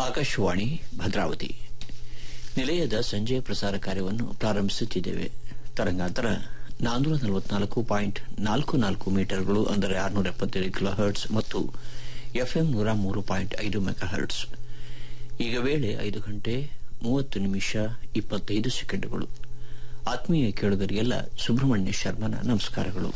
ಆಕಾಶವಾಣಿ ಭದ್ರಾವತಿ ನಿಲಯದ ಸಂಜೆ ಪ್ರಸಾರ ಕಾರ್ಯವನ್ನು ಪ್ರಾರಂಭಿಸುತ್ತಿದ್ದೇವೆ ತರಂಗಾಂತರ ನಾನ್ನೂರ ನಲವತ್ನಾಲ್ಕು ಪಾಯಿಂಟ್ ನಾಲ್ಕು ನಾಲ್ಕು ಮೀಟರ್ಗಳು ಅಂದರೆ ಆರುನೂರ ಎಪ್ಪತ್ತೇಳು ಕಿಲೋ ಹರ್ಟ್ಸ್ ಮತ್ತು ಎಫ್ಎಂ ನೂರ ಮೂರು ಪಾಯಿಂಟ್ ಐದು ಮೆಗಾ ಹರ್ಟ್ಸ್ ಈಗ ವೇಳೆ ಐದು ಗಂಟೆ ಮೂವತ್ತು ನಿಮಿಷ ಇಪ್ಪತ್ತೈದು ಸೆಕೆಂಡುಗಳು ಆತ್ಮೀಯ ಕೇಳುಗರಿಗೆಲ್ಲ ಸುಬ್ರಹ್ಮಣ್ಯ ಶರ್ಮನ ನಮಸ್ಕಾರಗಳು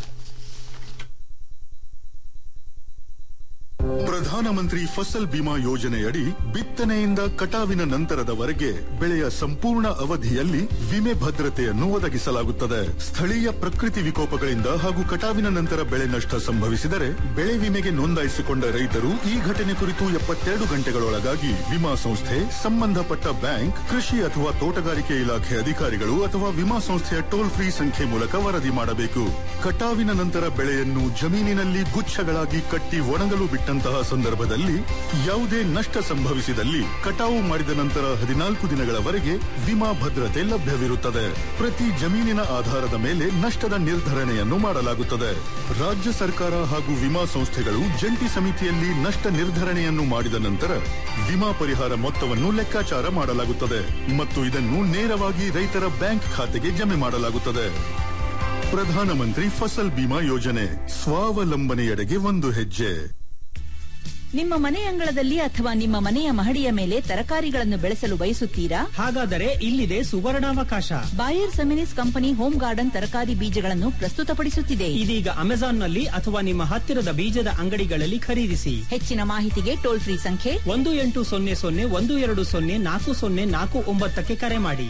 ಪ್ರಧಾನಮಂತ್ರಿ ಫಸಲ್ ಬಿಮಾ ಯೋಜನೆಯಡಿ ಬಿತ್ತನೆಯಿಂದ ಕಟಾವಿನ ನಂತರದವರೆಗೆ ಬೆಳೆಯ ಸಂಪೂರ್ಣ ಅವಧಿಯಲ್ಲಿ ವಿಮೆ ಭದ್ರತೆಯನ್ನು ಒದಗಿಸಲಾಗುತ್ತದೆ ಸ್ಥಳೀಯ ಪ್ರಕೃತಿ ವಿಕೋಪಗಳಿಂದ ಹಾಗೂ ಕಟಾವಿನ ನಂತರ ಬೆಳೆ ನಷ್ಟ ಸಂಭವಿಸಿದರೆ ಬೆಳೆ ವಿಮೆಗೆ ನೋಂದಾಯಿಸಿಕೊಂಡ ರೈತರು ಈ ಘಟನೆ ಕುರಿತು ಎಪ್ಪತ್ತೆರಡು ಗಂಟೆಗಳೊಳಗಾಗಿ ವಿಮಾ ಸಂಸ್ಥೆ ಸಂಬಂಧಪಟ್ಟ ಬ್ಯಾಂಕ್ ಕೃಷಿ ಅಥವಾ ತೋಟಗಾರಿಕೆ ಇಲಾಖೆ ಅಧಿಕಾರಿಗಳು ಅಥವಾ ವಿಮಾ ಸಂಸ್ಥೆಯ ಟೋಲ್ ಫ್ರೀ ಸಂಖ್ಯೆ ಮೂಲಕ ವರದಿ ಮಾಡಬೇಕು ಕಟಾವಿನ ನಂತರ ಬೆಳೆಯನ್ನು ಜಮೀನಿನಲ್ಲಿ ಗುಚ್ಛಗಳಾಗಿ ಕಟ್ಟಿ ಒಣಗಲು ಬಿಟ್ಟಂತಹ ಸಂದರ್ಭದಲ್ಲಿ ಯಾವುದೇ ನಷ್ಟ ಸಂಭವಿಸಿದಲ್ಲಿ ಕಟಾವು ಮಾಡಿದ ನಂತರ ಹದಿನಾಲ್ಕು ದಿನಗಳವರೆಗೆ ವಿಮಾ ಭದ್ರತೆ ಲಭ್ಯವಿರುತ್ತದೆ ಪ್ರತಿ ಜಮೀನಿನ ಆಧಾರದ ಮೇಲೆ ನಷ್ಟದ ನಿರ್ಧರಣೆಯನ್ನು ಮಾಡಲಾಗುತ್ತದೆ ರಾಜ್ಯ ಸರ್ಕಾರ ಹಾಗೂ ವಿಮಾ ಸಂಸ್ಥೆಗಳು ಜಂಟಿ ಸಮಿತಿಯಲ್ಲಿ ನಷ್ಟ ನಿರ್ಧರಣೆಯನ್ನು ಮಾಡಿದ ನಂತರ ವಿಮಾ ಪರಿಹಾರ ಮೊತ್ತವನ್ನು ಲೆಕ್ಕಾಚಾರ ಮಾಡಲಾಗುತ್ತದೆ ಮತ್ತು ಇದನ್ನು ನೇರವಾಗಿ ರೈತರ ಬ್ಯಾಂಕ್ ಖಾತೆಗೆ ಜಮೆ ಮಾಡಲಾಗುತ್ತದೆ ಪ್ರಧಾನಮಂತ್ರಿ ಫಸಲ್ ಬಿಮಾ ಯೋಜನೆ ಸ್ವಾವಲಂಬನೆಯೆಡೆಗೆ ಒಂದು ಹೆಜ್ಜೆ ನಿಮ್ಮ ಮನೆ ಅಂಗಳದಲ್ಲಿ ಅಥವಾ ನಿಮ್ಮ ಮನೆಯ ಮಹಡಿಯ ಮೇಲೆ ತರಕಾರಿಗಳನ್ನು ಬೆಳೆಸಲು ಬಯಸುತ್ತೀರಾ ಹಾಗಾದರೆ ಇಲ್ಲಿದೆ ಸುವರ್ಣಾವಕಾಶ Bayer Seminis company home garden ತರಕಾರಿ ಬೀಜಗಳನ್ನು ಪ್ರಸ್ತುತಪಡಿಸುತ್ತಿದೆ ಇದೀಗ ಅಮೆಜಾನ್ನಲ್ಲಿ ಅಥವಾ ನಿಮ್ಮ ಹತ್ತಿರದ ಬೀಜದ ಅಂಗಡಿಗಳಲ್ಲಿ ಖರೀದಿಸಿ ಹೆಚ್ಚಿನ ಮಾಹಿತಿಗೆ ಟೋಲ್ ಫ್ರೀ ಸಂಖ್ಯೆ ಒಂದು ಎಂಟು ಸೊನ್ನೆ ಸೊನ್ನೆ ಒಂದು ಎರಡು ಸೊನ್ನೆ ನಾಲ್ಕು ಸೊನ್ನೆ ನಾಲ್ಕು ಒಂಬತ್ತಕ್ಕೆ ಕರೆ ಮಾಡಿ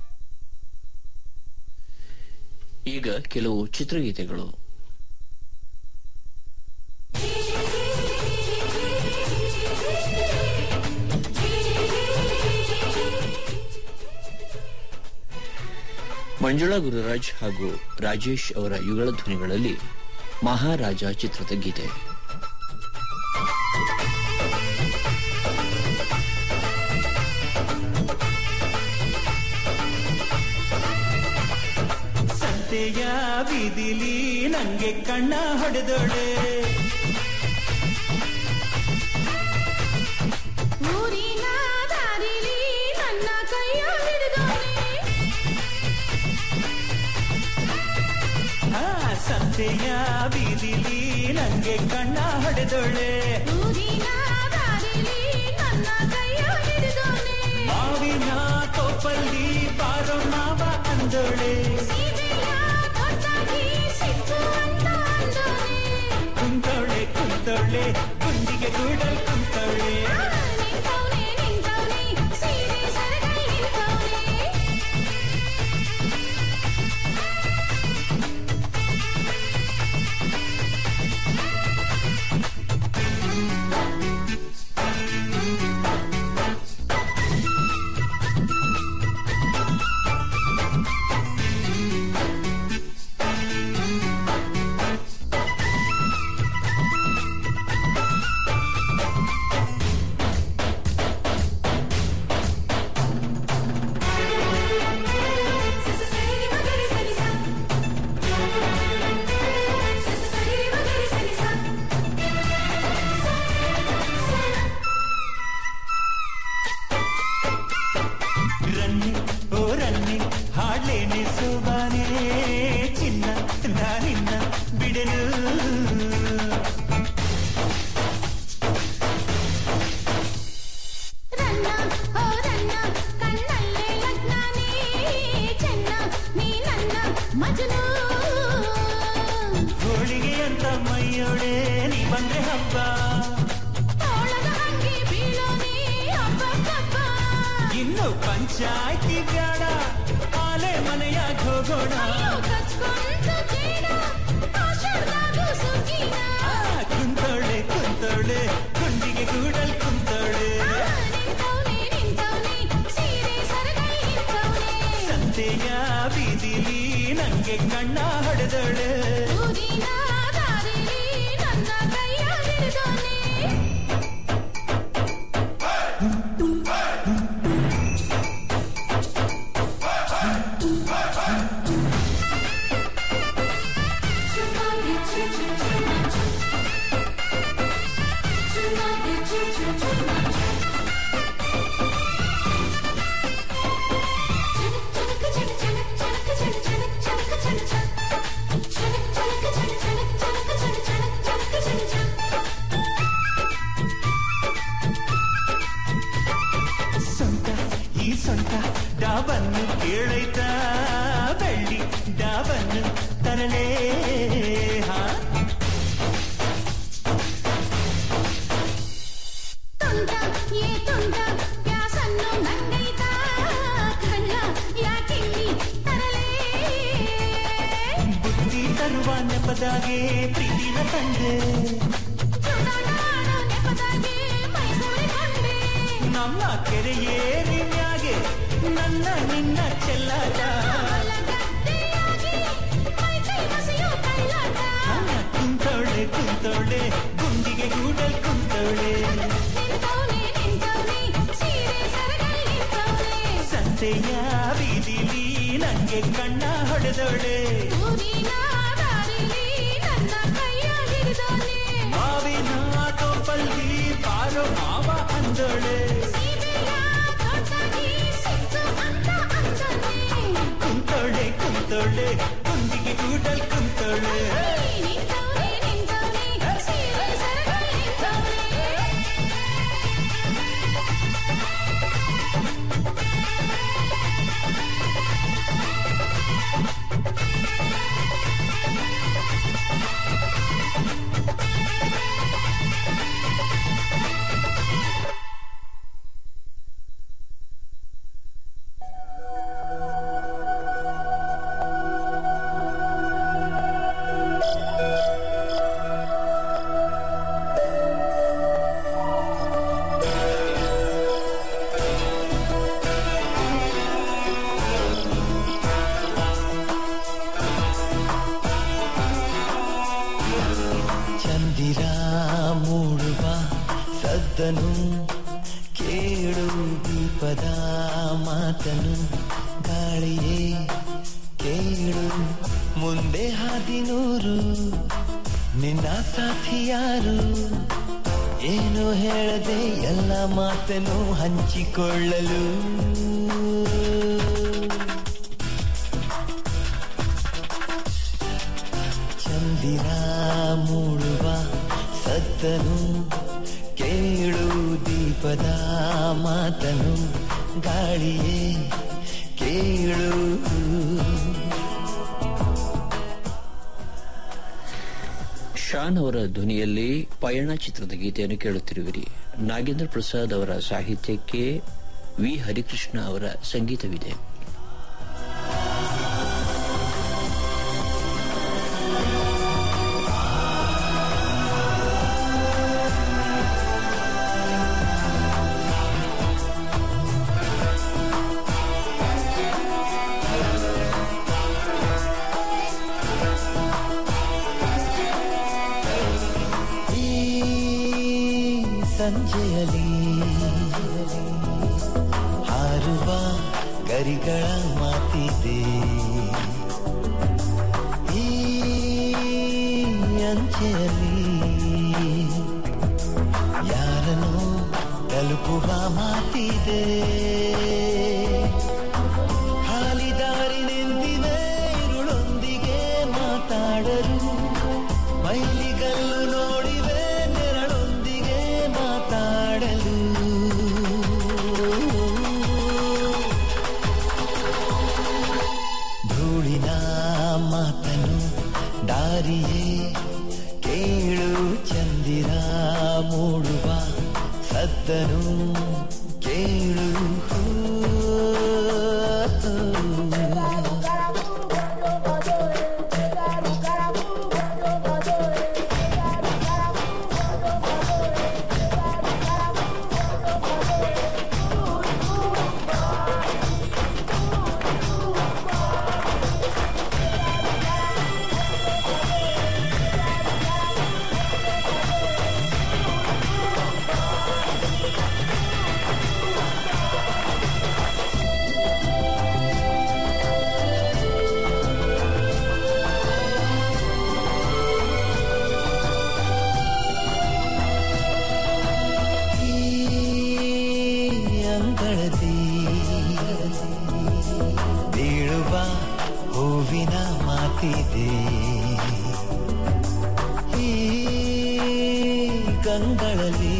ಈಗ ಕೆಲವು ಚಿತ್ರಗೀತೆಗಳು ಮಂಜುಳಾ ಗುರುರಾಜ್ ಹಾಗೂ ರಾಜೇಶ್ ಅವರ ಯುಗಳ ಧ್ವನಿಗಳಲ್ಲಿ ಮಹಾರಾಜ ಚಿತ್ರದ ಗೀತೆ ಸಂತೆಯ ಬೀದಿಲಿ ನಂಗೆ ಕಣ್ಣ ಹೊಡೆದೋಳೆ ಊರಿನ ದಾರಿಲಿ ನನ್ನ ಕೈಯ ಹಿಡಿದೋನೆ ಆ ಸಂತೆಯ ಬೀದಿಲಿ ನಂಗೆ ಕಣ್ಣ ಹೊಡೆದೋಳೆ ಊರಿನ ದಾರಿಲಿ ನನ್ನ ಕೈಯ ಹಿಡಿದೋನೆ ಮಾವಿನ ತೋಪಲ್ಲಿ ಬಾರೋ ಮಾವ ಅಂದೋಳೆ ಸೀಮೆಯ ದೊಡ್ಡಾಗಿ ಸಿಕ್ಕು ಅಂತ ಅಂದೋನೆ ಕುಂತೋಳೆ ಕುಂತೋಳೆ ಗುಂಡಿಗೆ ಗೂಡಲ್ ಕುಂತೋಳೆ ನಿಂತವನೆ ನಿಂತವನೆ ಸೀರೆ ಸರಗೈ ನಿಂತವನೆ ಸರಿ ಮಗರಿ ಸರಿ ಸಾ ಸರಿ ಮಗರಿ ಸರಿ ಸಾ ರನ್ನಿ ಓ ರನ್ನಿ ಹಾಡ್ಲೇನೆ ಸೋಬಾನೆ ಚಿನ್ನ ನಾನಿನ್ನ ಬಿಡಲು ರನ್ನ ಓ ರನ್ನ ಕಣ್ಣಲ್ಲೇ ಲಗ್ನಾನೇ ಚೆನ್ನ ನೀ ನನ್ನ ಮಜನು ಹೋಳಿಗೆ ಅಂತ ಮೈಯೊಡೆ ನೀ ಬಂದ್ರೆ ಹಬ್ಬ ತೋಳದ ಹಂಗೆ ಬೀಳೋನೇ ಅಬ್ಬಬ್ಬಬ್ಬ ಇನ್ನು ಪಂಚಾಯ್ತಿ ಬ್ಯಾಡ ಆಲೆ ಮನೆಯಾಗ ಹೋಗೋಣ ಅಯ್ಯೋ ಕಚ್ಕೊಂತು ಜೇಡ ಆಷಾಢದಾಗೂ ಸುಗ್ಗಿನ ಆ, ಕುಂತೋಳೆ ಕುಂತೋಳೆ ಗುಂಡಿಗೆ ಗೂಡಲ್ ಕುಂತೋಳೆ ನಿಂತವನೆ ನಿಂತವನೆ ಸೀರೆ ಸರಗೈ ನಿಂತವನೆ ಸಂತೆಯ ಬೀದಿಲಿ ನಂಗೆ ಕಣ್ಣ ಹೊಡೆದೋಳೆ ಊರಿನ ದಾರಿಲಿ ನನ್ನ ಕೈಯ ಹಿಡಿದೋನೆ ಆ ಪ್ರೀತಿನ ತಂದೆ ಚುನಾಡಾಡೋ ನೆಪದಾಗಿ ಮೈಸೂರಿಗೊಂಡೆ ನಮ್ಮ ಕೆರೆಯೇರಿ ಮ್ಯಾಗೆ ನನ್ನ ನಿನ್ನ ಚೆಲ್ಲಾಟ ಗದ್ದೆಯಾಗಿ ಮೈ ಕೈ ಬಸಿಯೋ ಕೈಲಾಟ ನನ್ನ ಕುಂತವಳೆ ಕುಂತವಳೆ ಗುಂಡಿಗೆ ಗೂಡಲ್ ಕುಂತವಳೆ ನಿಂತವ್ನೆ ನಿಂತವ್ನೆ ಸೀರೆ ಸರಗೈ ನಿಂತವ್ನೆ ಸಂತೆಯ ಬೀದಿಲಿ ನಂಗೆ ಕಣ್ಣ ಹೊಡೆದವಳೆ ಊರಿನ ದಾರಿಲಿ ನನ್ನ ಕೈಯ ಹಿಡಿದವನೆ ಮಾವಿನ ತೋಪಲ್ಲಿ ಬಾರೋ ಮಾವ ಅಂದೋಳೆ ಸೀಮೆಯ ತೋಟಗಿ ಸಿಕ್ತು ಅಂತ ಅಂದನೆ ಕುಂತೋಳೆ ಕುಂತೋಳೆ ಗುಂಡಿಗೆ ಗೂಡಲ್ ಕುಂತೋಳೆ ನಿಂತವ್ನೆ ನಿಂತವ್ನೆ ಸೀರೆ ಸರಗೈ ನಿಂತವ್ನೆ ಚಂದಿರ ಮೂಡುವ ಸದ್ದನು ಕೇಳು ದೀಪದ ಮಾತನು ಗಾಳಿಯೇ ಕೇಳು ಮುಂದೆ ಹಾದಿನೂರು ನಿನ್ನ ಸಾಥಿ ಯಾರು ಏನು ಹೇಳದೆ ಎಲ್ಲ ಮಾತನ್ನು ಹಂಚಿಕೊಳ್ಳಲು ಚಂದಿರ ಮೂಡುವ ಸತ್ತನು ಕೇಳು ದೀಪದ ಮಾತನು ಗಾಳಿಯೇ ಕೇಳು ಶಾನ್ ಅವರ ಧ್ವನಿಯಲ್ಲಿ ಪಯಣ ಚಿತ್ರದ ಗೀತೆಯನ್ನು ಕೇಳುತ್ತಿರುವಿರಿ ನಾಗೇಂದ್ರ ಪ್ರಸಾದ್ ಅವರ ಸಾಹಿತ್ಯಕ್ಕೆ ವಿ ಹರಿಕೃಷ್ಣ ಅವರ ಸಂಗೀತವಿದೆ ಈ ಸಂಜೆಯಲ್ಲಿ ಹಾರುವ ಗರಿಗಳ ಮಾತಿದೆ ಈ ಅಂಚೆಯಲ್ಲಿ ಯಾರನ್ನು ತಲುಪುವ ಮಾತಿದೆ ಖಾಲಿ ದಾರಿ ನಿಂತಿದೆ ഇരുಳೊಂದಿಗೆ ಮಾತಾಡಲು ಮೈಲಿಗಲ್ಲು ನೋಡಿವೆ ನೆರಳೊಂದಿಗೆ ಮಾತಾಡಲು ಧೂಳಿನ ಮಾತನು ದಾರಿಯೇ ಕೇಳು ಚಂದಿರ ಮೂಡುವ ಸದ್ದನು ಕೇಳು ಈ ಅಂಗಳದಿ ಬೀಳುವ ಹೂವಿನ ಮಾತಿದೆ ಈ ಕಂಗಳಲ್ಲಿ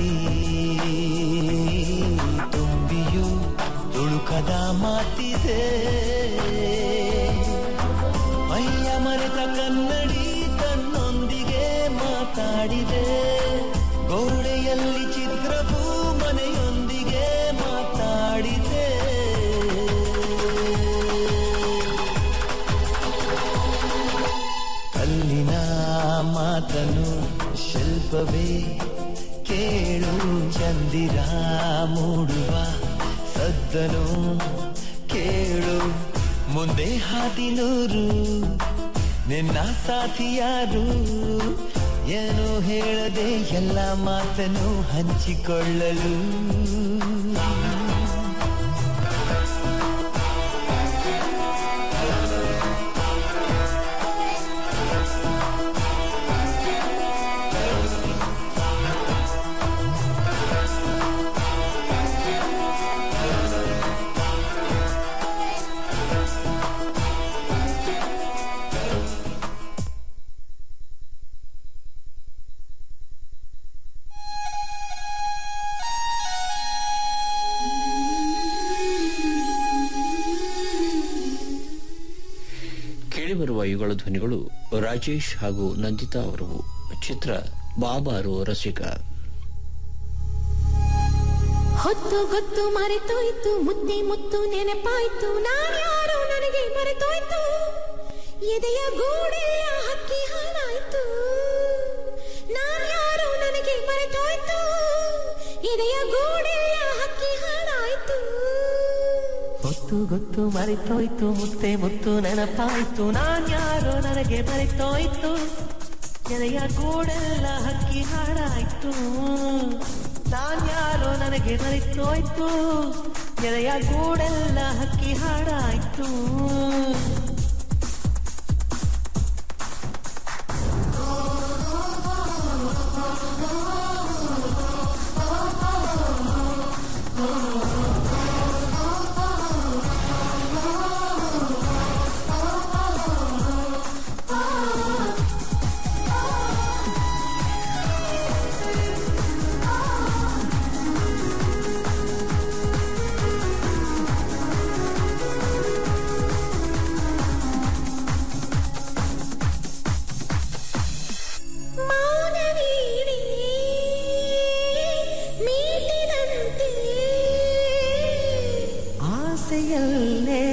ತುಂಬಿಯು ತುಳುಕದ ಮಾತಿದೆ ಮೈಯ ಮರೆತ ಕನ್ನಡಿ ತನ್ನೊಂದಿಗೆ ಮಾತಾಡಿದೆ ಗೋಡೆಯಲ್ಲಿ ಚಿತ್ರವು ಮನೆಯೊಂದಿಗೆ ಮಾತಾಡಿದೆ ಕಲ್ಲಿನ ಮಾತ ಮಾತನು ಶಿಲ್ಪವೇ ಕೇಳು ಚಂದಿರ ಮೂಡುವ ಸದ್ದನು ಕೇಳು ಮುಂದೆ ಹಾದಿನೂರು ನಿನ್ನ ಸಾಥಿಯಾರು ಏನು ಹೇಳದೆ ಎಲ್ಲ ಮಾತನ್ನು ಹಂಚಿಕೊಳ್ಳಲು ಕೇಳಿಬರುವ ಯುಗಳ ಧ್ವನಿಗಳು ರಾಜೇಶ್ ಹಾಗೂ ನಂದಿತಾ ಅವರವು ಚಿತ್ರ ಬಾಬಾರು ರಸಿಕ ಹೊತ್ತು ಗೊತ್ತು ಮರೆತೋಯ್ತು ಮುದ್ದೆ ಮುತ್ತು ನೆನಪಾಯ್ತು ನಾನ್ಯಾರೋ ನನಗೆ ಮರೆತೋಯ್ತು ಎದೆಯ ಗೂಡೆಲ್ಲ ಹಕ್ಕಿ ಹಾಳಾಯ್ತು ನಾನ್ಯಾರೋ ನನಗೆ ಮರೆತೋಯ್ತು ಎದೆಯ ಗೂಡೆಲ್ಲ ಹಕ್ಕಿ ಹಾಳಾಯ್ತು ಗೊತ್ತು ಗೊತ್ತು ಮರೆತೋಯ್ತು ಮುತ್ತೆ ಮುತ್ತು ನೆನಪಾಯ್ತು ನಾನ್ಯಾರೋ ನನಗೆ ಮರೆತೋಯ್ತು ಎಲೆಯ ಗೂಡೆಲ್ಲ ಹಕ್ಕಿ ಹಾಡಾಯ್ತು ನಾನ್ಯಾರೋ ನನಗೆ ಮರೆತೋಯ್ತು ಎಲೆಯ ಗೂಡೆಲ್ಲ ಹಕ್ಕಿ ಹಾಡಾಯ್ತು ಮೌನವೀಣೆ ಮೀಟಿದಂತೆ ಆಸೆಯಲ್ಲೇ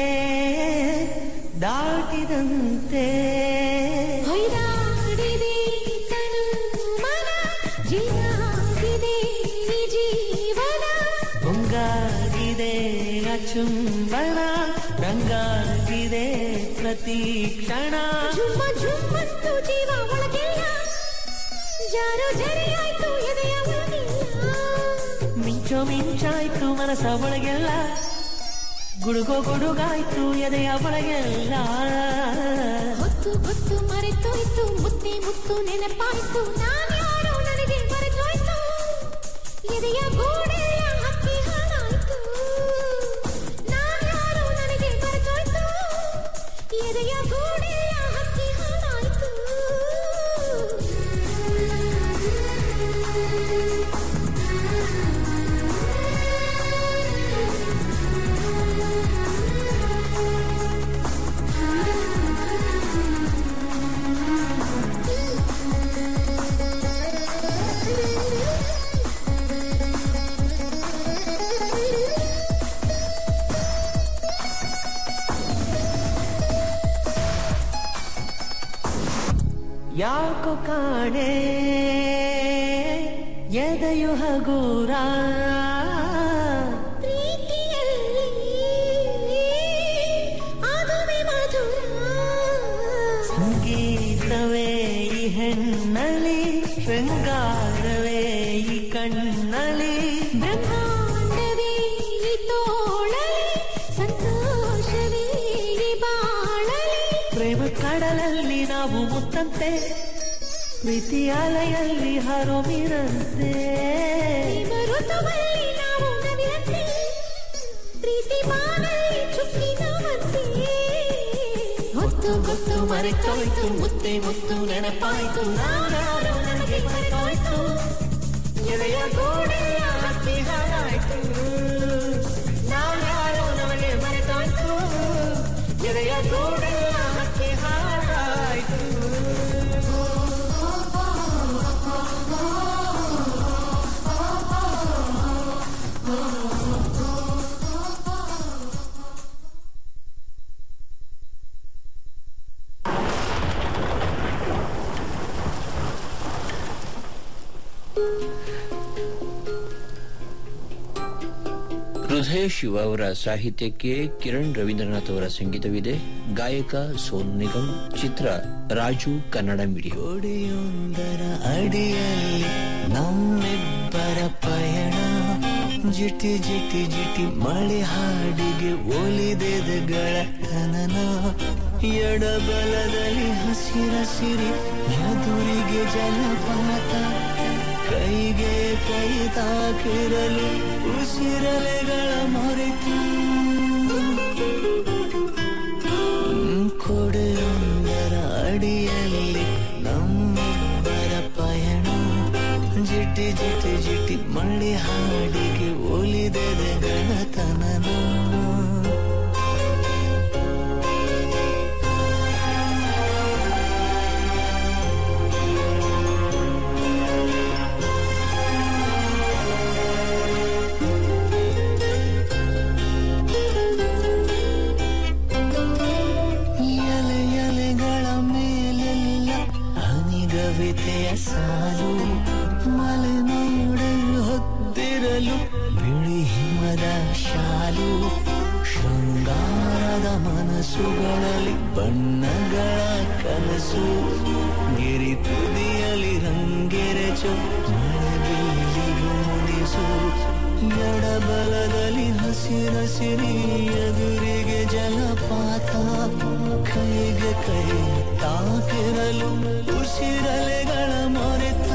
ದಾಟಿದಂತೆ ಹೊಯ್ದಾಡಿದೆ ತನು ಮನ ಜೀವಾಗಿದೆ ಈ ಜೀವನ ಮುಂಗಾಗಿದೆ ಅಚುಂಬನ ರಂಗಾಗಿದೆ ಪ್ರತಿ ಕ್ಷಣ ಝುಮ್ಮ ಝುಮ್ಮಂತು ಜೀವ ಒಳಗೆಲ್ಲ ಜಾರೋ ಜರಿಯಾಯ್ತು ಎದೆಯ ಒಳಗೆಲ್ಲ ಮಿಂಚೋ ಮಿಂಚಾಯ್ತು ಮನಸ ಒಳಗೆಲ್ಲ ಗುಡುಗೋ ಗುಡುಗಾಯ್ತು ಎದೆಯ ಒಳಗೆಲ್ಲ ಹೊತ್ತು ಗೊತ್ತು ಮರೆತೋಯ್ತು ಮುತ್ತೆ ಮುತ್ತು ನೆನಪಾಯ್ತು ನಾನ್ಯಾರೋ ನನಗೆ ಮರೆತೋಯ್ತು ಎದೆಯ ಗೋಡೆಯ ಹಕ್ಕಿ ಹಾಳಾಯ್ತು ನಾನ್ಯಾರೋ ನನಗೆ ಮರೆತೋಯ್ತು ಎದೆಯ ಗೋಡೆಯ ಹಕ್ಕಿ ಹಾಳಾಯ್ತು ಯಾಕೋ ಕಾಣೆ ಎದೆಯು ಹಗೂರ ಪ್ರೀತಿಯಲ್ಲಿ ಅದುವೆ ಮಧುರ ಸಂಗೀತವೇ ಈ ಹೆಣ್ಣಲ್ಲಿ ಶೃಂಗಾರವೇ ಈ ಕಣ್ಣಲ್ಲಿ ಬ್ರಹ್ಮಾಂಡವೇ ಈ ತೋಳಲಿ ಸಂತೋಷವೇ ಈ ಬಾಳಲಿ ಪ್ರೇಮ ಕಡಲಲ್ಲಿ ನಾವು ಮುತ್ತಂತೆ ಪ್ರೀತಿ ಅಲೆಯಲ್ಲಿ ಹರೋ ಮೀರಂತೆ ಪ್ರೇಮ ಋತುವಲ್ಲಿ ನಾವು ನವಿರಂತೆ ಪ್ರೀತಿ ಬಾನಲ್ಲಿ ಚುಕ್ಕಿನವಂತೆ ಹೊತ್ತು ಗೊತ್ತು ಮರೆತೋಯ್ತು ಮುತ್ತೆ ಮುತ್ತು ನೆನಪಾಯ್ತು ನಾನಾರು ನನಗೆ ಮರೆತೋಯ್ತು ಎಲೆಯ ಗೋಡೆಯ ಹಕ್ಕಿ ಹಾಳಾಯ್ತು ನಾವ್ಯಾರೋ ನಮಗೆ ಮರೆತೋಯ್ತು ಎಲೆಯ ಗೋಡೆಯ ಹಕ್ಕಿ ಹಾಳಾಯ್ತು ಹೃದಯ ಶಿವ ಅವರ ಸಾಹಿತ್ಯಕ್ಕೆ ಕಿರಣ್ ರವೀಂದ್ರನಾಥ್ ಅವರ ಸಂಗೀತವಿದೆ ಗಾಯಕ ಸೋನು ನಿಗಮ್ ಚಿತ್ರ ರಾಜು ಕನ್ನಡ ಮೀಡಿಯಂ ಕೊಡೆಯೊಂದರ ಅಡಿಯಲ್ಲಿ ನಮ್ಮಿಬ್ಬರ ಪಯಣ ಜಿಟಿ ಜಿಟಿ ಜಿಟಿ ಮಳೆ ಹಾಡಿಗೆ ಒಲಿದೆದಗಳ ತನನ ಎಡಬಲದಲ್ಲಿ ಹಸಿರಸಿರಿ ಎದುರಿಗೆ ಜಲಪಾತ ಕೈಗೆ ಕೈ ತಾಕಿರಲು ಉಸಿರಲೆಗಳ ಮರೆತು ಕೊಡೆಯೊಂದರ ಅಡಿಯಲ್ಲಿ ನಮ್ಮಿಬ್ಬರ ಪಯಣ ಜಿಟಿ ಜಿಟಿ ಜಿಟಿ ಮಳೆ ಹಾಡಿಗೆ ಒಲಿದೆದೆ ಗಣತನನ ಎಲೆ ಎಲೆಗಳ ಮೇಲೆಲ್ಲ ಹನಿಗವಿತೆಯ ಸಾಲು ಮಲೆನಾಡಲು ಹೊತ್ತಿರಲು ಬಿಳಿ ಹಿಮದ ಶಾಲು ಶೃಂಗಾರದ ಮನಸ್ಸುಗಳಲ್ಲಿ ಬಣ್ಣಗಳ ಕನಸು ಗಿರಿ ತುದಿಯಲ್ಲಿ ರಂಗೆರೆಚು ಮಳೆಬಿಲ್ಲಿಗೂ ಮುಡಿಸು ಎಡಬಲದಲ್ಲಿ ಹಸಿರಸಿರಿ ಎದುರಿಗೆ ಜಲಪಾತ ಕೈಗೆ ಕೈ ತಾಕಿರಲು ಉಸಿರಲೆಗಳ ಮೊರೆತ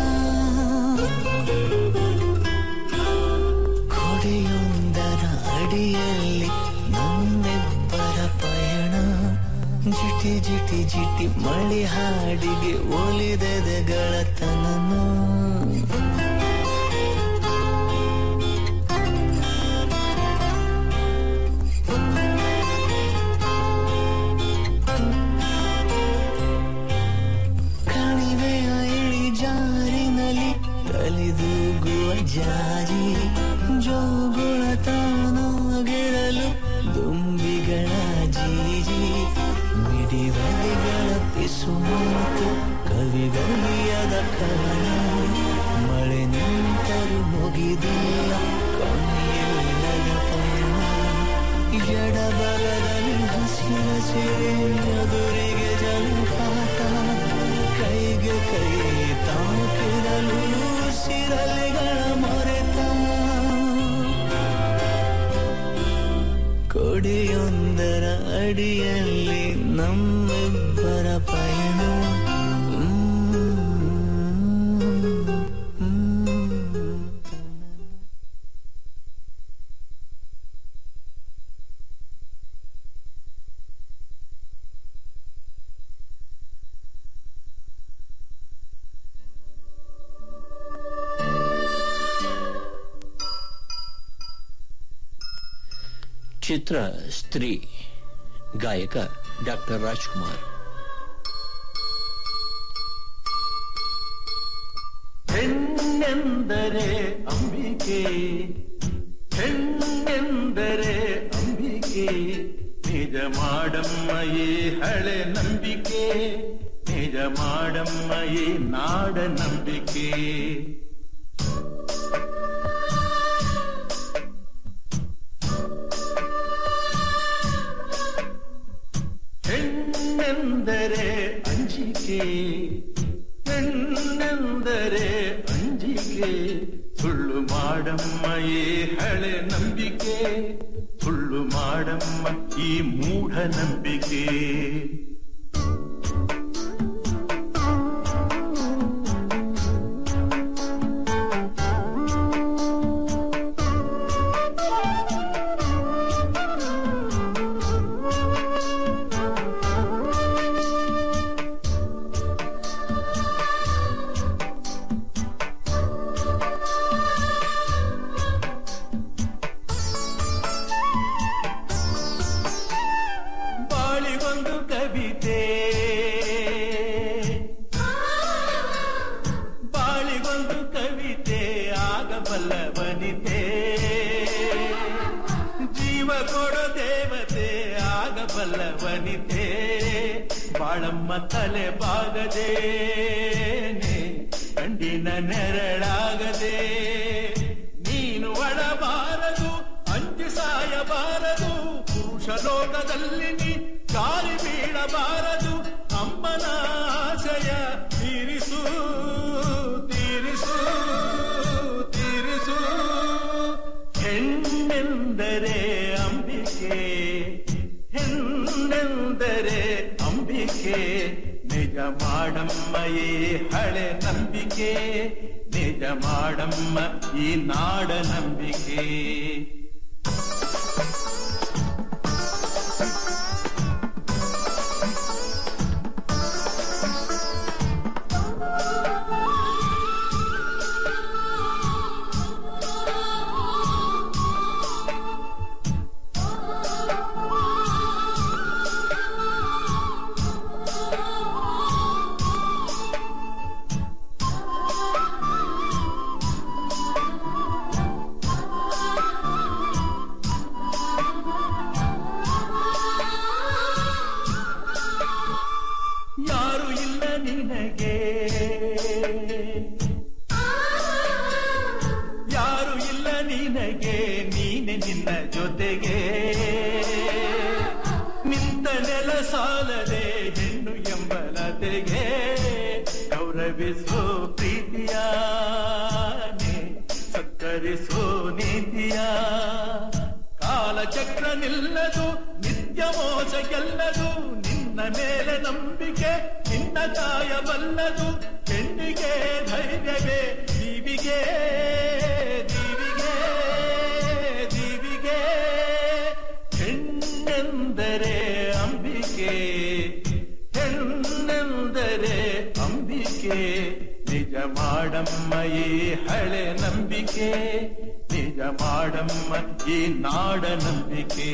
ಕೊಡೆಯೊಂದರ ಅಡಿಯಲ್ಲಿ ನಮ್ಮಿಬ್ಬರ ಪಯಣ ಜಿಟಿ ಜಿಟಿ ಜಿಟಿ ಮಳೆ ಹಾಡಿಗೆ ಒಲಿದೆದೆಗಳ ತನನ ಕಣಿವೆಯ ಇಳಿ ಜಾರಿನಲ್ಲಿ ಕಲಿದೂಗುವ ಜಾರಿ ಜೋಗುಳ ತಾನಾಗಿರಲು ದುಂಬಿಗಳ ಜೀಜಿ ಮಿಡಿವಲಿಗಳ ಪಿಸು ಮಾತು ಕವಿಗಳಿಯದ ಕವನ ಮಳೆ ನಿಂತರು ಮುಗಿದಿಲ್ಲ ಕೊನೆಯಿಲ್ಲದ ಪಯಣ ಎಡಬಲದಲ್ಲಿ ಹಸಿರಸಿರೆ ಎದುರಿಗೆ ಜಲಪಾತ ಕೈಗೆ ಕೈ ತಾಕಿರಲು ಸಿರಲೆಗಳ ಮೊರೆತ ಕೊಡೆಯೊಂದರ ಅಡಿಯಲ್ಲಿ ನಮ್ಮಿಬ್ಬರ ಪಯಣ ಚಿತ್ರ ಸ್ತ್ರೀ ಗಾಯಕ ಡಾಕ್ಟರ್ ರಾಜ್ಕುಮಾರ್ ಹೆಣ್ಣೆಂದರೆ ಅಂಬಿಕೆ ಹೆಣ್ಣೆಂದರೆ ಅಂಬಿಕೆ ನಿಜ ಮಾಡಮ್ಮಯೇ ಹಳೆ ನಂಬಿಕೆ ನಿಜ ಮಾಡಮ್ಮಯೇ ನಾಡ ನಂಬಿಕೆ ಹೆಣ್ಣೆಂದರೆ ಅಂಜಿಕೆ ಹೆಣ್ಣೆಂದರೆ ಅಂಜಿಕೆ ಸುಳ್ಳು ಮಾಡಮ್ಮಯೇ ಹಳೆ ನಂಬಿಕೆ ಸುಳ್ಳು ಮಾಡಮ್ಮ ಈ ಮೂಢ ನಂಬಿಕೆ ಬಾಳಿಗೊಂದು ಕವಿತೆ ಬಾಳಿಗೊಂದು ಕವಿತೆ ಆಗಬಲ್ಲ ವನಿತೆ ಜೀವ ಕೊಡೋ ದೇವತೆ ಆಗಬಲ್ಲ ವನಿತೆ ಬಾಳಮ್ಮ ತಲೆ ಬಾಗದೇನೆ ಕಂಡಿನ ನೆರಳಾಗ ಲೋಕದಲ್ಲಿ ನೀ ಜಾರಿ ಬೀಳಬಾರದು ಅಮ್ಮನ ಆಶಯ ತೀರಿಸು ತೀರಿಸು ತೀರಿಸು ಹೆಣ್ಣೆಂದರೆ ಅಂಬಿಕೆ ಹೆಣ್ಣೆಂದರೆ ಅಂಬಿಕೆ ನಿಜ ಮಾಡಮ್ಮ ಈ ಹಳೆ ನಂಬಿಕೆ ನಿಜ ಮಾಡಮ್ಮ ಈ ನಾಡ ನಂಬಿಕೆ ಯಾರು ಇಲ್ಲ ನಿನಗೆ ಯಾರು ಇಲ್ಲ ನಿನಗೆ ನೀನೆ ನಿನ್ನ ಜೊತೆಗೆ ನಿಂತ ನೆಲ ಸಾಲದೆ ಹೆಣ್ಣು ಎಂಬಲತೆಗೆ ಗೌರವಿಸೋ ಪ್ರೀತಿಯಾನೆ ಸತ್ಕರಿಸೋ ನೀತಿಯ ಕಾಲಚಕ್ರ ನಿಲ್ಲದು ನಿತ್ಯ ಮೋಸ ಗೆಲ್ಲದು ನಿನ್ನ ಮೇಲೆ ನಂಬಿಕೆ ನಿನ್ನ ಕಾಯಬಲ್ಲದು ಹೆಣ್ಣಿಗೆ ಧೈರ್ಯವೇ ದೀವಿಗೆ ದೀವಿಗೆ ದೀವಿಗೆ ಹೆಣ್ಣೆಂದರೆ ಅಂಬಿಕೆ ಹೆಣ್ಣೆಂದರೆ ಅಂಬಿಕೆ ನಿಜ ಮಾಡಮ್ಮ ಈ ಹಳೆ ನಂಬಿಕೆ ನಿಜ ಮಾಡಮ್ಮ ಈ ನಾಡ ನಂಬಿಕೆ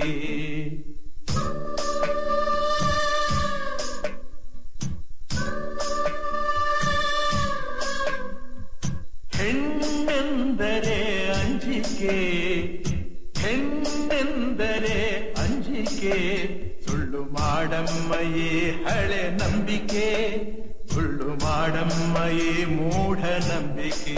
ಹೆಣ್ಣೆಂದರೆ ಅಂಜಿಕೆ ಹೆಣ್ಣೆಂದರೆ ಅಂಜಿಕೆ ಸುಳ್ಳು ಮಾಡಮ್ಮ ಈ ಹಳೆ ನಂಬಿಕೆ ಸುಳ್ಳು ಮಾಡಮ್ಮ ಈ ಮೂಢ ನಂಬಿಕೆ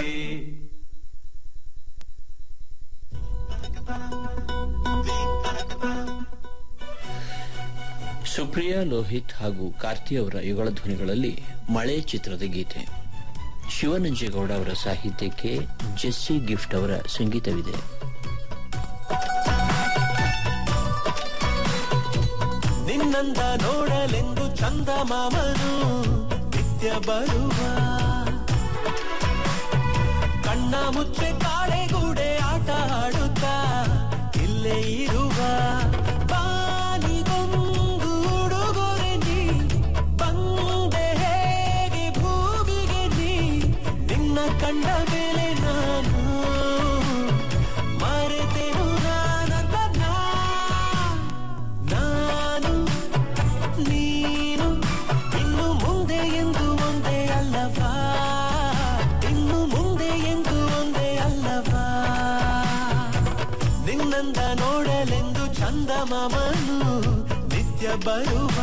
ಸುಪ್ರಿಯಾ ಲೋಹಿತ್ ಹಾಗೂ ಕಾರ್ತಿ ಅವರ ಯುಗಳ ಧ್ವನಿಗಳಲ್ಲಿ ಮಳೆ ಚಿತ್ರದ ಗೀತೆ ಶಿವನಂಜೇಗೌಡ ಅವರ ಸಾಹಿತ್ಯಕ್ಕೆ ಜೆಸ್ಸಿ ಗಿಫ್ಟ್ ಅವರ ಸಂಗೀತವಿದೆ ನಿನ್ನಂದ ನೋಡಲೆಂದು ಚಂದ ಮಾಮನು ನಿತ್ಯ ಬರುವ ಕಣ್ಣ ಮುಚ್ಚೆ ಕಾಳೆಗೂಡೆ ಆಟ ಆಡುತ್ತಾ ಇಲ್ಲೇ ಇರುವ ಬಾನಿಗೊಂದು ಉಡುಗೊರೆ ನೀ ಬಂದೆ ಹೇಗೆ ಭೂಮಿಗೆ ನೀ ನಿನ್ನ ಕಂಡ ಮೇಲೆ ನಾನು ಮರೆತೆನು ನಾನಂದ ನಾನು ನೀನು ಇನ್ನು ಮುಂದೆ ಎಂದು ಒಂದೇ ಅಲ್ಲವಾ ಇನ್ನು ಮುಂದೆ ಎಂದು ಒಂದೇ ಅಲ್ಲವಾ ನಿನ್ನಂದ ನೋಡಲೆಂದು ಚಂದ ಮಾಮನು ನಿತ್ಯ ಬರುವ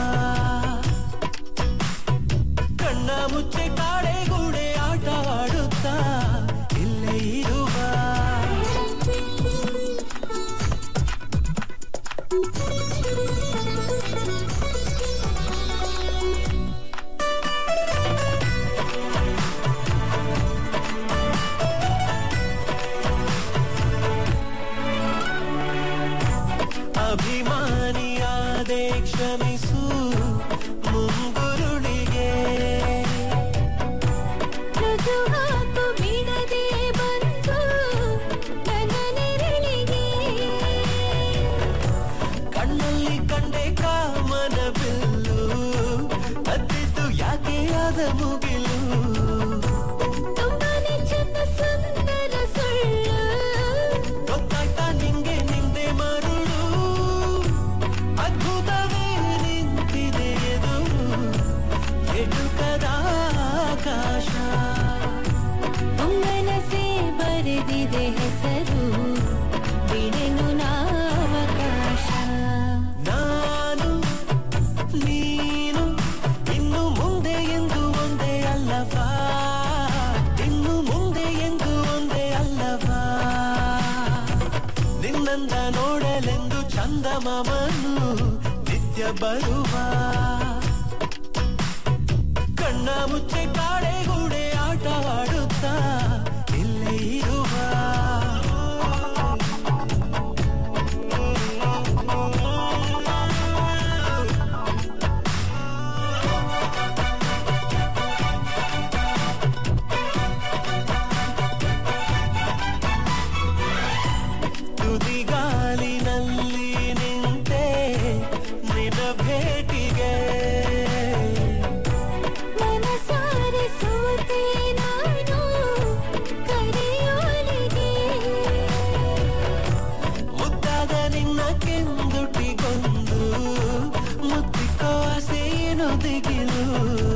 ಕಣ್ಣ ಮುಚ್ಚೆ ಕಾಡೆಗೂಡೆ ಆಟ ಆಡುತ್ತಾ ಇಲ್ಲೇ ಇರುವ ಅಭಿಮಾನಿಯಾದೆ ಕ್ಷಮಿಸು ಮುಂಗುರುಳಿಗೆ ರುಜು ಹಾಕು ಬಿಡದೆ ಬಂದು ನನ್ನ ನೆರಳಿಗೆ ಕಣ್ಣಲ್ಲಿ ಕಂಡೆ ಕಾಮನ ಬಿಲ್ಲು ಅದ್ದಿದ್ದು ಯಾಕೆ ಆದ ಮುಗಿಲು ತುಂಬಾನೇ ಚಂದ ಸುಂದರ ಸುಳ್ಳು ಗೊತ್ತಾಯ್ತಾ ನಿಂಗೆ ನಿಂದೆ ಮರುಳು ಅದ್ಭುತವೇ ನಿಂತಿದೆ ಎದುರು ಎಟುಕದ ಆಕಾಶ ಮನಸೇ ಬರೆದಿದೆ ಹೆಸರು ಬಿಡೆನು ನಾವಕಾಶ ನಾನು ನೀನು ಇನ್ನು ಮುಂದೆ ಎಂದು ಒಂದೇ ಅಲ್ಲವಾ ಇನ್ನು ಮುಂದೆ ಎಂದು ಒಂದೇ ಅಲ್ಲವಾ ನಿನ್ನಂದ ನೋಡಲೆಂದು ಚಂದ ಚಂದಮಾಮನು ನಿತ್ಯ ಬರುವ ಕಣ್ಣ ಮುಚ್ಚೆ ಕಾಡೆಗೂಡೆ ಆಟ ಆಡುತ್ತಾ ಇಲ್ಲೇ ಇರುವ ತುದಿಗಾಲಿನಲ್ಲಿ ನಿಂತೆ ನಿನ್ನ ಭೇಟಿಗೆ ಮನಸಾರೆ ಸೋತೆ ನಾನು ಕರೆಯೋಲಿಗೆ ಮುದ್ದಾದ ನಿನ್ನ ಕೆಂದುಟಿಗೊಂದು ಮುತ್ತಿಕೋ ಆಸೆಯೇನು ದಿಗಿಲು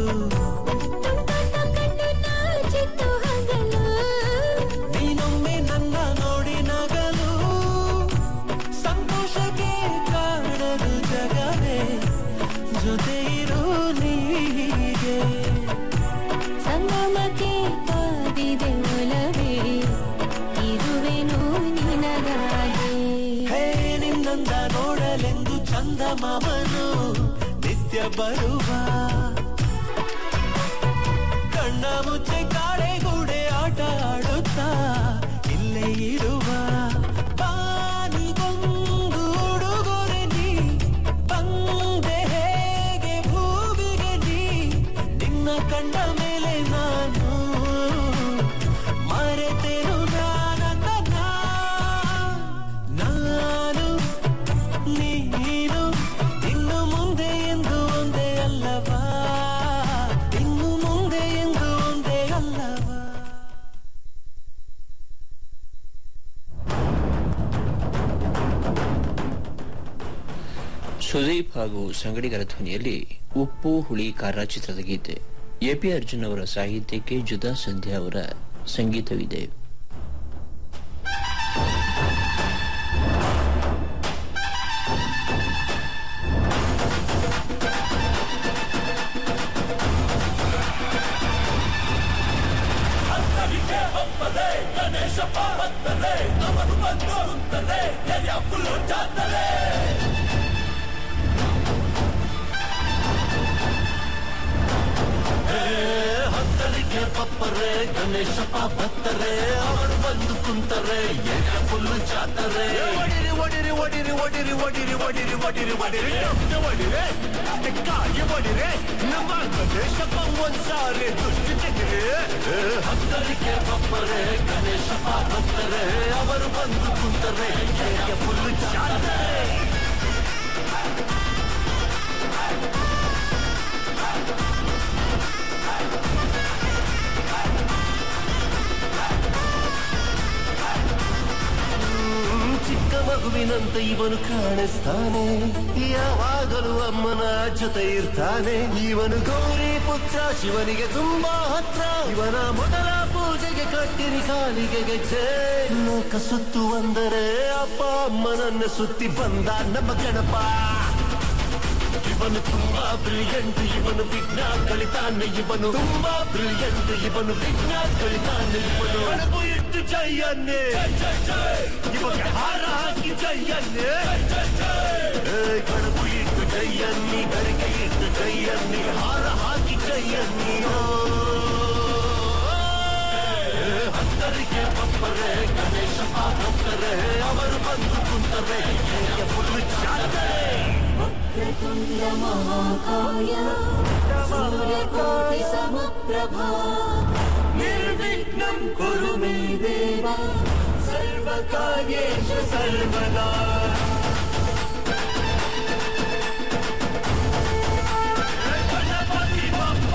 ತುಂಟನ ಕಣ್ಣು ನಾಚಿತ್ತು ಹಗಲು ನೀನೊಮ್ಮೆ ನನ್ನ ನೋಡಿ ನಗಲು ಸಂತೋಷಕ್ಕೆ ಕಾಣದು ಜಗವೇ ಜೊತೆ ಇರು ನೀಗೆ ಸಂಗಮಕ್ಕೆ ಕಾದಿದೆ ಒಲವೇ ಇರುವೆನು ನಿನಗಾಗಿ ಹೇ ನಿನ್ನಂದ ನೋಡಲೆಂದು ಚಂದ ಮಾಮನು ನಿತ್ಯ ಬರುವ ಕಣ್ಣ ಮುಚ್ಚೆ ಕಾಡೆಗೂಡೆ ಆಟ ಆಡುತ್ತಾ ಇಲ್ಲೇ ಇರುವ ಬಾನಿಗೊಂದು ಉಡುಗೊರೆ ನೀ ಬಂದೆ ಹೇಗೆ ಭೂಮಿಗೆ ನೀ ನಿನ್ನ ಕಂಡ ಮೇಲೆ ನಾನು ಮರೆತೆನು ನಾನಂದ ನಾನು ನೀನು ಇನ್ನು ಮುಂದೆ ಎಂದು ಒಂದೇ ಅಲ್ಲವಾ ಇನ್ನು ಮುಂದೆ ಎಂದು ಒಂದೇ ಅಲ್ಲವಾ ಸುದೀಪ್ ಹಾಗೂ ಸಂಗಡಿಗರ ಧ್ವನಿಯಲ್ಲಿ ಉಪ್ಪು ಹುಳಿ ಖಾರ ಚಿತ್ರದ ಗೀತೆ ಎಪಿ ಅರ್ಜುನ್ ಅವರ ಸಾಹಿತ್ಯಕ್ಕೆ ಜುದಾ ಸಂಧ್ಯಾ ಅವರ ಸಂಗೀತವಿದೆ ಹತ್ತಲಿಗೆ ಪಪ್ಪರೆ ಗಣೇಶಪ್ಪ ಭತ್ತರೆ ಅವರು ಬಂದು ಕುಂತರೆ ಎಣ್ಣೆ ಫುಲ್ಲು ಜಾತರೆ ಒಡಿರಿ ಒಡಿರಿ ಒಡಿರಿ ಒಡಿರಿ ಒಡಿರಿ ಒಡಿರಿ ಒಡಿರಿ ಒಡಿರಿ ನಮ್ಗೆ ಒಡಿರೆ ಕಾಯಿ ಒಡಿರೆ ನಮ್ಮ ಗಣೇಶಪ್ಪ ಒಂದ್ಸಾರಿ ದುಷ್ಟಿ ತೆಗಿರಿ ಹತ್ತಲಿಗೆ ಪಪ್ಪರೆ ಗಣೇಶಪ್ಪ ಭತ್ತರೆ ಅವರು ಬಂದು ಕುಂತರೆ ಎಣ್ಣೆ ಫುಲ್ಲು ಜಾತರೆ ಚಿಕ್ಕ ಮಗುವಿನಂತೆ ಇವನು ಕಾಣಿಸ್ತಾನೆ ಯಾವಾಗಲೂ ಅಮ್ಮನ ಜೊತೆ ಇರ್ತಾನೆ ಇವನು ಗೌರಿ ಪುತ್ರ ಶಿವನಿಗೆ ತುಂಬಾ ಹತ್ರ ಇವನ ಮೊದಲ ಪೂಜೆಗೆ ಕಟ್ಟಿರಿ ಕಾಲಿಗೆ ಗೆಜ್ಜೆ ಲೋಕ ಸುತ್ತು ಅಂದರೆ ಅಪ್ಪ ಅಮ್ಮನನ್ನ ಸುತ್ತಿ ಬಂದ ನಮ್ಮ ಗಣಪ ಇವನು ತುಂಬಾ ಬ್ರಿಲಿಯಂಟ್ ಇವನು ವಿಘ್ನ ಕಳಿತಾನೆ ಇವನು ತುಂಬಾ ಬ್ರಿಲಿಯಂಟ್ ಇವನು ವಿಘ್ನ ಕಳಿತಾನೆ ಇವನು ಕಡುಬು ಇಟ್ಟು ಜೈಯನ್ನೇ ಇವಕ್ಕೆ ಹಾರ ಹಾಕಿ ಜೈಯನ್ನೇ ಏ, ಕಡುಬು ಇಟ್ಟು ಜೈಯನ್ನಿ ಗರಿಕೆ ಇಟ್ಟು ಜೈಯನ್ನಿ ಹಾರ ಹಾಕಿ ಜೈಯನ್ನಿ ಓ. ಏ, ಹತ್ತರಿಗೆ ಪಪ್ಪರೆ ಗಣೇಶಪ್ಪ ಭಕ್ತರೆ ಅವರು ಬಂದು ಕುಂತರೆ ಫುಲ್ ಜಾತ್ರೆ ವಕ್ರತುಂಡ ಮಹಾಕಾಯ ಸೂರ್ಯಕೋಟಿ ಸಮಪ್ರಭಾ ನಿರ್ವಿಘ್ನಂ ಕುರು ಮೇ ದೇವ ಸರ್ವಕಾರ್ಯೇಷು ಸರ್ವದಾ ಗಣಪತಿ ಬಪ್ಪ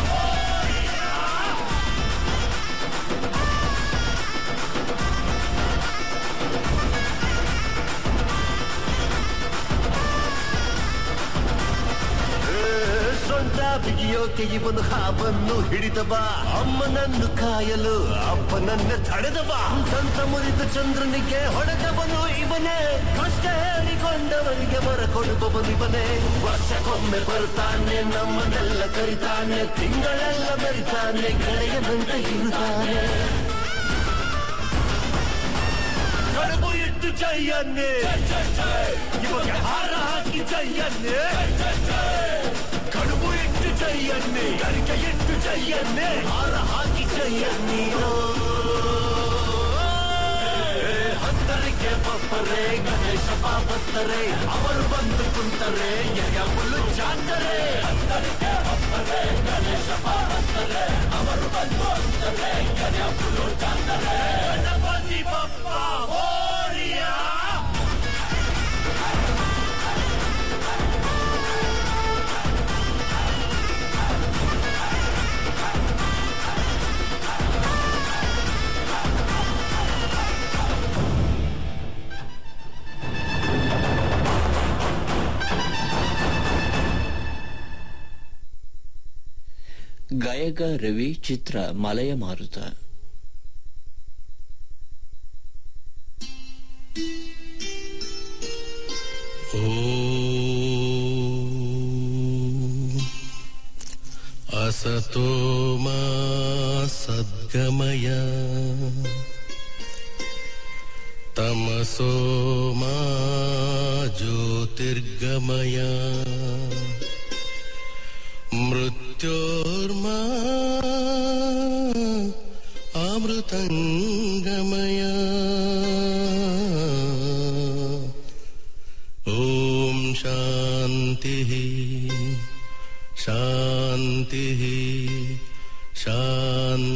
ಸೊಂಟ ಬಿಗಿಯೋಕೆ ಇವನು ಹಾವನ್ನು ಹಿಡಿದವ ಅಮ್ಮನನ್ನು ಕಾಯಲು ಅಪ್ಪನನ್ನ ತಡೆದವ ದಂತ ಮುರಿದ ಚಂದ್ರನಿಗೆ ಹೊಡೆದವನು ಇವನೇ ಕಷ್ಟ ಹೇಳಿಕೊಂಡವನಿಗೆ ಮರ ಕೊಡುವವನು ಇವನೇ ವರ್ಷಕ್ಕೊಮ್ಮೆ ಬರ್ತಾನೆ ನಮ್ಮನ್ನೆಲ್ಲ ಕರಿತಾನೆ ತಿಂಗಳೆಲ್ಲ ಮರಿತಾನೆ ಗೆಳೆಯನಂತೆ ಇರುತ್ತಾನೆ ಕಡುಬು ಇಟ್ಟು ಜೈ ಜಯನ್ನೇ ಇವಾಗ ಹಾರ ಹಾಕಿ ಜಯನ್ನೇ ಕಡುಬು ಇಟ್ಟು ಜಯನ್ನೇ ಗರಿಕೆ ಇಟ್ಟು ಜಯನ್ನೇ ಹಾರ ಹಾಕಿ ಜಯನ್ನೀರೋ ಹತ್ತರಿಗೆ ಬಪ್ಪರೆ ಗಣೇಶಪ್ಪ ಬತ್ತರೆ ಅವರು ಬಂದು ಕುಂತರೆ ಎಯ ಹುಲ್ಲು ಜಾತರೆ ಹತ್ತರಿಗೆ ಬಪ್ಪರೆ ಗಣೇಶಪ್ಪ ಬತ್ತರೆ ಅವರು ಬಂದು ಕುಂತರೆ ಎಯ ಹುಲ್ಲು ಜಾತರೆ ಗಣಪತಿ ಬಪ್ಪ ಮೋರಿಯಾ ಗಾಯಕ ರವಿ ಚಿತ್ರ ಮಲಯ ಮಾರುತ असतो मा सद्गमय तमसो मा ज्योतिर्गमय मृत्योर्मा अमृतङ्गमय ॐ शान्तिः शान्तिः शान्तिः